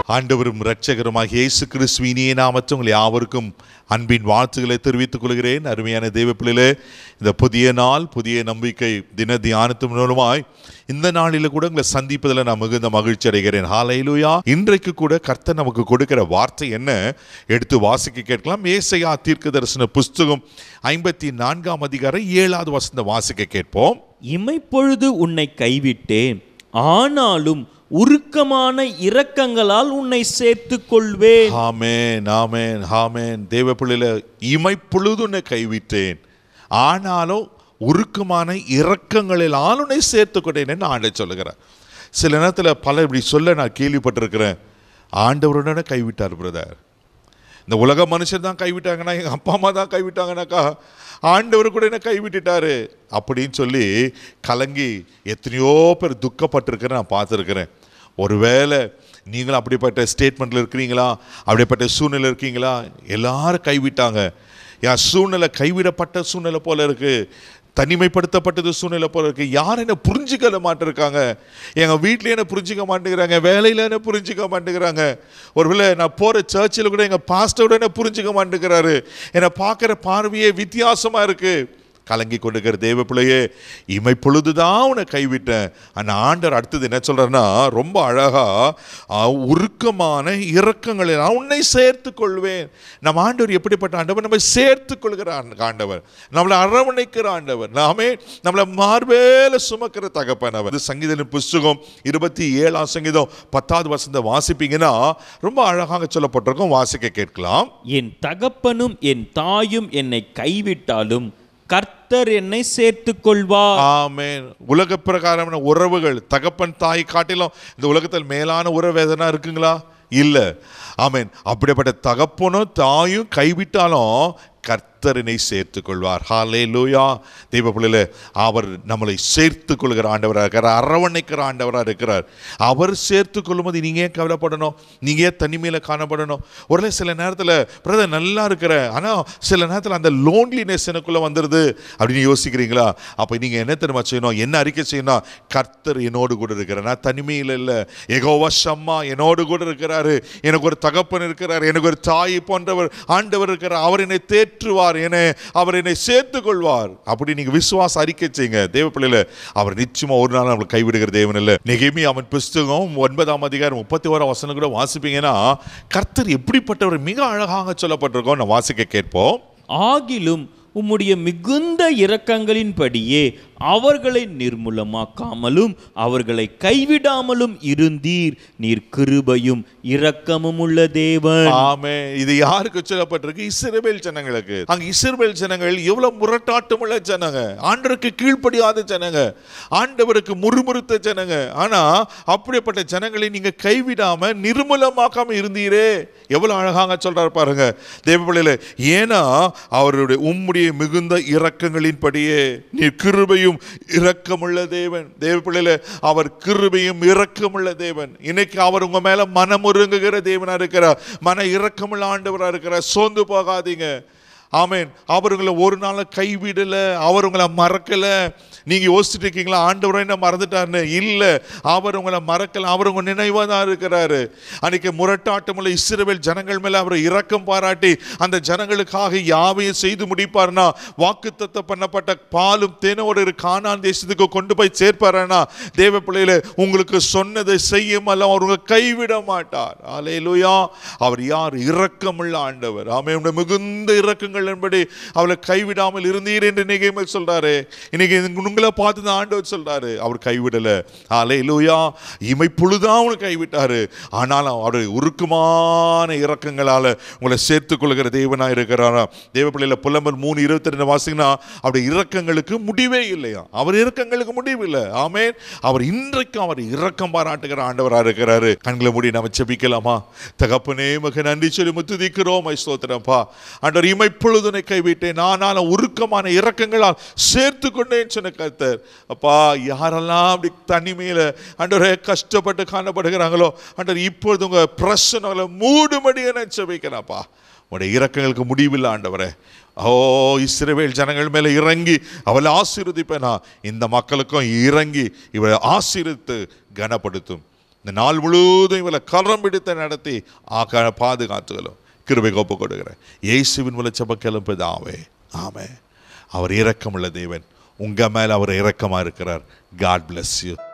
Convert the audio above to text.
ஆண்டவரும் இரட்சகருமாக இயேசு கிறிஸ்துவின் இனிய நாமத்தில் உங்கள் யாவருக்கும் அன்பின் வாழ்த்துக்களை தெரிவித்துக் கொள்கிறேன் அருமையான தெய்வ பிள்ளைகளே இந்த புதிய நாள் புதிய நம்பிக்கை தின தியானத்தின் மூலமாய் இந்த நாளில் கூட உங்களை சந்திப்பதில் நான் மிகுந்த மகிழ்ச்சி அடைகிறேன் ஹalleluya இன்றைக்கு கூட கர்த்தர் நமக்கு கொடுக்கிற வார்த்தை என்ன எடுத்து வாசிக்க கேட்கலாம் ஏசையா தீர்க்க தரிசன புஸ்தகம் ஐம்பத்தி நான்காம் அதிகாரம் ஏழாவது வசந்த வாசிக்க கேட்போம் இமைப்பொழுது உன்னை கைவிட்டேன் ஆனாலும் உருக்கமான இரக்கங்களால் உன்னை சேர்த்துக் கொள்வேன் ஆமென் ஆமென் ஆமென் தேவ பிள்ளையில இமைப்பொழுது உன்னை கைவிட்டேன் ஆனாலும் உருக்கமான இரக்கங்களில் ஆளுனை சேர்த்துக்கொண்டேன் ஆண்டை சொல்லுகிறேன் சில நேரத்தில் பல இப்படி சொல்ல நான் கேள்விப்பட்டிருக்கிறேன் ஆண்டவருடனே கைவிட்டார் பிரதர் இந்த உலக மனுஷன் தான் கைவிட்டாங்கன்னா எங்கள் அப்பா அம்மா தான் கைவிட்டாங்கனாக்கா ஆண்டவர் கூட என்ன கைவிட்டுட்டாரு அப்படின்னு சொல்லி கலங்கி எத்தனையோ பேர் துக்கப்பட்டிருக்கிறேன் நான் பார்த்துருக்கிறேன் ஒருவேளை நீங்களும் அப்படிப்பட்ட ஸ்டேட்மெண்ட்டில் இருக்கிறீங்களா அப்படிப்பட்ட சூழ்நிலை இருக்கீங்களா எல்லாரும் கைவிட்டாங்க என் சூழ்நிலை கைவிடப்பட்ட சூழ்நிலை போல இருக்கு தனிமைப்படுத்தப்பட்டது சூழ்நிலை போல இருக்கு யாரும் என்ன புரிஞ்சுக்கல மாட்டிருக்காங்க எங்கள் வீட்டில் என்ன புரிஞ்சுக்க மாட்டேங்கிறாங்க வேலையில் என்ன புரிஞ்சுக்க மாட்டேங்கிறாங்க ஒருவேளை நான் போகிற சர்ச்சில் கூட எங்கள் பாஸ்டரோட என்ன புரிஞ்சுக்க மாட்டேங்கிறாரு என்னை பார்க்குற பார்வையே வித்தியாசமாக இருக்குது கலங்கி கொண்டிருக்கிற தேவ பிள்ளையே இமை பொழுதுதான் உன்னை கைவிட்டேன் அந்த ஆண்டவர் அடுத்தது என்ன சொல்றாருன்னா ரொம்ப அழகா ஆ, உருக்கமான இரக்கங்களை நான் உன்னை சேர்த்து கொள்வேன் நம்ம ஆண்டவர் எப்படிப்பட்ட ஆண்டவர் நம்மை சேர்த்து கொள்கிற ஆண்ட- ஆண்டவர் நம்மளை அரவணைக்கிற ஆண்டவர் நாமே நம்மளை மார்பேல சுமக்கிற தகப்பன் அவர் இது சங்கீத புஸ்தகம் இருபத்தி ஏழாம் சங்கீதம் பத்தாவது வசந்த வாசிப்பீங்கன்னா ரொம்ப அழகாக சொல்லப்பட்டிருக்கும் வாசிக்க கேட்கலாம் என் தகப்பனும் என் தாயும் என்னை கைவிட்டாலும் கர்த்தர் என்னை சேர்த்துக் கொள்வார் ஆமென் உலக பிரகாரமான உறவுகள் தகப்பன் தாய் காட்டிலும் இந்த உலகத்தில் மேலான உறவு எதனா இருக்குங்களா இல்ல ஆமென் அப்படிப்பட்ட தகப்பனும் தாயும் கைவிட்டாலும் கர்த்தரினை சேர்த்து கொள்வார் ஹாலே லூயா தெய்வ பிள்ளையில அவர் நம்மளை சேர்த்து கொள்கிற ஆண்டவராக இருக்கிறார் அரவணைக்கிற ஆண்டவராக இருக்கிறார் அவர் சேர்த்து கொள்ளும்போது நீங்க ஏன் கவலைப்படணும் நீங்க ஏன் தனிமையில காணப்படணும் ஒரு சில நேரத்தில் பிரதர் நல்லா இருக்கிற ஆனா சில நேரத்தில் அந்த லோன்லினஸ் எனக்குள்ள வந்துடுது அப்படின்னு யோசிக்கிறீங்களா அப்போ நீங்க என்ன தெரியுமா செய்யணும் என்ன அறிக்கை செய்யணும் கர்த்தர் என்னோடு கூட இருக்கிறார் நான் தனிமையில் இல்லை எகோவா ஷம்மா என்னோடு கூட இருக்கிறாரு எனக்கு ஒரு தகப்பன் இருக்கிறார் எனக்கு ஒரு தாய் போன்றவர் ஆண்டவர் இருக்கிறார் அவர் என்னை தேற்றுவார் என அவர் என்னை சேர்த்துக் கொள்வார் அப்படி நீங்க விசுவாச அறிக்கை செய்யுங்க தேவ பிள்ளையில அவர் நிச்சயமா ஒரு நாள் நம்மளை கைவிடுகிற தேவன் இல்லை நெகேமி அவன் புஸ்தகம் ஒன்பதாம் அதிகாரம் முப்பத்தி ஓராம் வசனம் கூட வாசிப்பீங்கன்னா கர்த்தர் எப்படிப்பட்டவர் மிக அழகாக சொல்லப்பட்டிருக்கோம் நான் வாசிக்க கேட்போம் ஆகிலும் உம்முடைய மிகுந்த இரக்கங்களின்படியே அவர்களை நிர்மூலமாக்காமலும் அவர்களை கைவிடாமலும் இருந்தீர் நீர் கிருபையும் இரக்கமும் உள்ள தேவன் ஆமே இது யாருக்கு சொல்லப்பட்டிருக்கு இஸ்ரவேல் ஜனங்களுக்கு அங்க இஸ்ரவேல் ஜனங்கள் எவ்வளவு முரட்டாட்டம் உள்ள ஜனங்க ஆண்டவருக்கு கீழ்ப்படியாத ஜனங்க ஆண்டவருக்கு முறுமுறுத்த ஜனங்க ஆனா அப்படிப்பட்ட ஜனங்களை நீங்க கைவிடாம நிர்மூலமாக்காம இருந்தீரே எவ்வளவு அழகாக சொல்றாரு பாருங்க தேவபிள்ளையில ஏன்னா அவருடைய உம்முடைய மிகுந்த இரக்கங்களின்படியே நீ கிருபையும் இரக்கமுள்ள தேவன் தேவ பிள்ளையில அவர் கிருபையும் இரக்கமுள்ள தேவன் இன்னைக்கு அவர் உங்க மேல மனமுருங்குகிற தேவனா இருக்கிறார் மன இரக்கமுள்ள ஆண்டவரா இருக்கிறார் சோர்ந்து போகாதீங்க ஆமென் அவர் உங்களை ஒரு நாள் கைவிடல அவர் உங்களை மறக்கல நீங்க யோசிச்சுட்டு இருக்கீங்களா ஆண்டவரை என்ன மறந்துட்டாருன்னு இல்ல அவர் உங்களை மறக்கல அவர் உங்க நினைவா தான் இருக்கிறாரு அன்னைக்கு முரட்டாட்டமுள்ள இஸ்ரவேல் ஜனங்கள் மேல அவர் இரக்கம் பாராட்டி அந்த ஜனங்களுக்காக யாவையும் செய்து முடிப்பார்னா வாக்குத்தத்த பண்ணப்பட்ட பாலும் தேனோடு இரு கானான் தேசத்துக்கு கொண்டு போய் சேர்ப்பாருன்னா தேவ பிள்ளையில உங்களுக்கு சொன்னதை செய்யும் அல்ல அவர் உங்களை கைவிட மாட்டார் அலையிலுயா அவர் யார் இரக்கமுள்ள ஆண்டவர் ஆமே உடைய மிகுந்த இரக்கங்கள் என்படி அவளை கைவிடாமல் இருந்தீர் என்று நிகைமை சொல்றாரு இன்னைக்கு உங்களை பார்த்து தான் ஆண்டவர் சொல்றாரு அவர் கைவிடல அலையிலுயா இமை பொழுதான் உங்களை கைவிட்டாரு ஆனாலும் அவருடைய உருக்கமான இரக்கங்களால உங்களை சேர்த்துக் கொள்கிற தேவனா இருக்கிறாரா தேவ பிள்ளையில புலம்பர் மூணு இருபத்தி ரெண்டு வாசிங்கன்னா அவருடைய இரக்கங்களுக்கு முடிவே இல்லையா அவர் இரக்கங்களுக்கு முடிவு இல்லை ஆமென் அவர் இன்றைக்கும் அவர் இரக்கம் பாராட்டுகிற ஆண்டவரா இருக்கிறாரு கண்களை மூடி நம்ம செபிக்கலாமா தகப்பனே மக நன்றி சொல்லி முத்துதிக்கிறோம் ஸ்தோத்திரப்பா ஆண்டவர் இமைப்பொழுதுனை கைவிட்டேன் ஆனாலும் உருக்கமான இரக்கங்களால் சேர்த்து கொண்டேன் சொன்ன கர்த்தர் அப்பா யாரெல்லாம் அப்படி தனிமையில ஆண்டவரே கஷ்டப்பட்டு காணப்படுகிறாங்களோ ஆண்டவர் இப்பொழுது உங்க பிரச்சனைகளை மூடுமடிய நான் செபிக்கிறேன்ப்பா உடைய இரக்கங்களுக்கு முடிவில்லை ஆண்டவரே ஓ இஸ்ரவேல் ஜனங்கள் மேலே இறங்கி அவளை ஆசீர்வதிப்பேனா இந்த மக்களுக்கும் இறங்கி இவளை ஆசீர்வித்து கனப்படுத்தும் இந்த நாள் முழுவதும் இவளை கரம் பிடித்து நடத்தி ஆக்க பாதுகாத்துகளும் கிருபை கோப்பு கொடுக்கிறேன் இயேசுவின் மூல செபக்கெல்லாம் பிதாவே ஆமே அவர் இரக்கமுள்ள தேவன் உங்க மேல அவர் இரக்கமா இருக்கிறார் காட் bless யூ